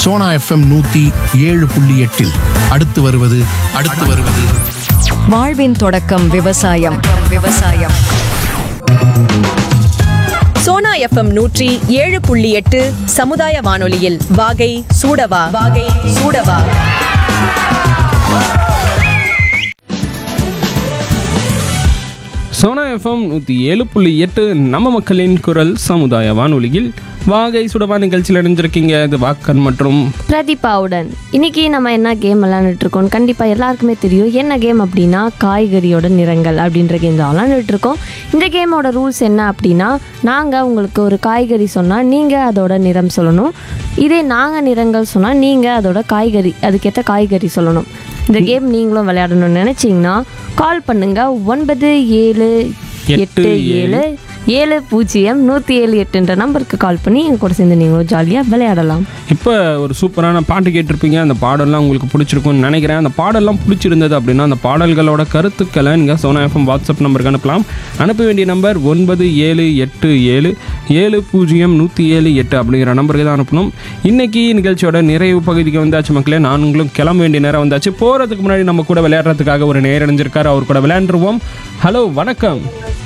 Sona FM நூத்தி ஏழு புள்ளி எட்டில் அடுத்து வருவது அடுத்து வருவது வாழ்வின் தொடக்கம் விவசாயம் விவசாயம் சோனா எஃப்எம் நூற்றி ஏழு புள்ளி எட்டு சமுதாய வானொலியில் வாகை சூடவா வாகை சூடவா சோனா எஃப்எம் நூற்றி ஏழு புள்ளி எட்டு நம்ம மக்களின் குரல் சமுதாய வானொலியில் வாகை சுடவா நிகழ்ச்சியில் இணைஞ்சிருக்கீங்க இது வாக்கன் மற்றும் பிரதீபாவுடன் இன்னைக்கு நம்ம என்ன கேம் விளாண்டுட்டு இருக்கோம் கண்டிப்பாக எல்லாருக்குமே தெரியும் என்ன கேம் அப்படின்னா காய்கறியோட நிறங்கள் அப்படின்ற கேம் தான் விளாண்டுட்டு இருக்கோம் இந்த கேமோட ரூல்ஸ் என்ன அப்படின்னா நாங்கள் உங்களுக்கு ஒரு காய்கறி சொன்னால் நீங்கள் அதோட நிறம் சொல்லணும் இதே நாங்கள் நிறங்கள் சொன்னால் நீங்கள் அதோட காய்கறி அதுக்கேற்ற காய்கறி சொல்லணும் இந்த கேம் நீங்களும் விளையாடணும்னு நினச்சிங்கன்னா கால் பண்ணுங்க ஒன்பது ஏழு எட்டு ஏழு ஏழு பூஜ்ஜியம் நூற்றி ஏழு எட்டுன்ற நம்பருக்கு கால் பண்ணி எங்க கூட சேர்ந்து நீங்களும் ஜாலியாக விளையாடலாம் இப்போ ஒரு சூப்பரான பாட்டு கேட்டிருப்பீங்க அந்த பாடல்லாம் உங்களுக்கு பிடிச்சிருக்கும்னு நினைக்கிறேன் அந்த பாடல்லாம் பிடிச்சிருந்தது அப்படின்னா அந்த பாடல்களோட கருத்துக்களை நீங்கள் சோனா எஃப்எம் வாட்ஸ்அப் நம்பருக்கு அனுப்பலாம் அனுப்ப வேண்டிய நம்பர் ஒன்பது ஏழு எட்டு ஏழு ஏழு பூஜ்ஜியம் நூற்றி ஏழு எட்டு அப்படிங்கிற நம்பருக்கு தான் அனுப்பணும் இன்னைக்கு நிகழ்ச்சியோட நிறைவு பகுதிக்கு வந்தாச்சு மக்களே நானுங்களும் கிளம்ப வேண்டிய நேரம் வந்தாச்சு போகிறதுக்கு முன்னாடி நம்ம கூட விளையாடுறதுக்காக ஒரு நேரம் அடைஞ்சிருக்காரு அவர் கூட விளையாண்டுருவோம் ஹலோ வணக்கம்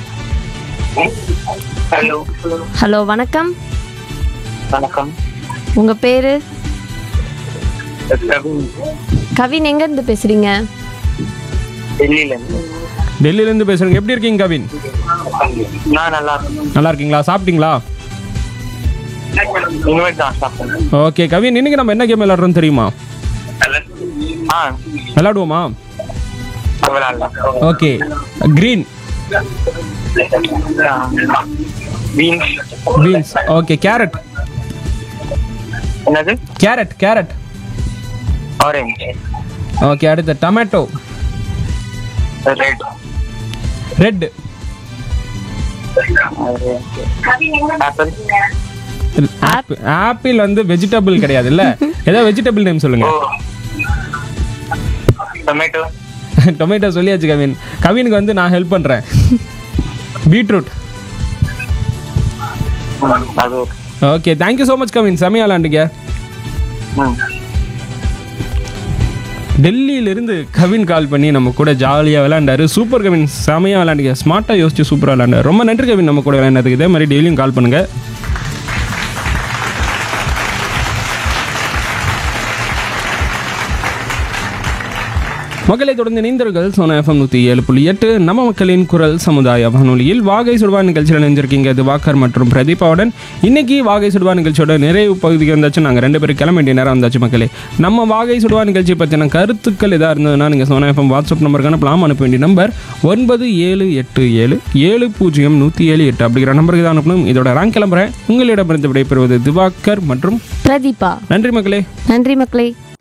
ஹலோ ஹலோ வணக்கம் வணக்கம் உங்கள் பேர் கவின் கவின் எங்கேருந்து பேசுகிறீங்க டெல்லியில இருந்து டெல்லியிலேருந்து பேசுகிறேங்க எப்படி இருக்கீங்க கவின் நான் நல்லா இருக்கேன் நல்லா இருக்கீங்களா சாப்பிட்டீங்களா இனிமேல் தான் சாப்பிட்டேன் ஓகே கவின் இன்னைக்கு நம்ம என்ன கேம் விளையாடுறோம் தெரியுமா ஆ விளையாடுவோமா விளாடலாம் okay green beans beans okay carrot என்னது கேரட் கேரட் ஆரஞ்சு ஓகே அடுத்து tomato red red apple apple apple வந்து வெஜிடபிள் கிடையாது இல்ல ஏதோ வெஜிடபிள் நேம் சொல்லுங்க ஓ டொமேட்டோ டொமேட்டோ சொல்லியாச்சு கவின் கவினுக்கு வந்து நான் ஹெல்ப் பண்றேன் பீட்ரூட் அது okay thank you so much Kavin செமையா விளாண்டுங்க ம் டெல்லியிலிருந்து கவின் கால் பண்ணி நம்ம கூட ஜாலியாக விளையாண்டாரு சூப்பர் கவின் செமையாக விளையாண்டுங்க ஸ்மார்ட்டாக யோசிச்சு சூப்பராக விளையாண்டாரு ரொம்ப நன்றி கவின் நம்ம கூட விளையாண்டதுக்கு இதே மாதிரி டெய்லியும் கால் பண்ணுங்க மக்களை தொடர்ந்து இணைந்தவர்கள் சோனா எஃப்எம் நூற்றி ஏழு புள்ளி எட்டு நம்ம மக்களின் குரல் சமுதாய வானொலியில் வாகை சுடுவா நிகழ்ச்சியில் இணைஞ்சிருக்கீங்க இது வாக்கர் மற்றும் பிரதீபாவுடன் இன்னைக்கு வாகை சுடுவா நிகழ்ச்சியோட நிறைவு பகுதிக்கு வந்தாச்சு நாங்கள் ரெண்டு பேரும் கிளம்ப வேண்டிய நேரம் வந்தாச்சு மக்களே நம்ம வாகை சுடுவா நிகழ்ச்சி பற்றின கருத்துக்கள் எதாக இருந்ததுன்னா நீங்கள் சோனா எஃப்எம் வாட்ஸ்அப் நம்பருக்கு அனுப்பலாம் அனுப்ப வேண்டிய நம்பர் ஒன்பது ஏழு எட்டு ஏழு ஏழு பூஜ்ஜியம் நூற்றி ஏழு எட்டு அப்படிங்கிற நம்பருக்கு தான் அனுப்பணும் இதோட ரேங்க் கிளம்புறேன் உங்களிடமிருந்து விடைபெறுவது திவாகர் மற்றும் பிரதீபா நன்றி மக்களே நன்றி மக்களே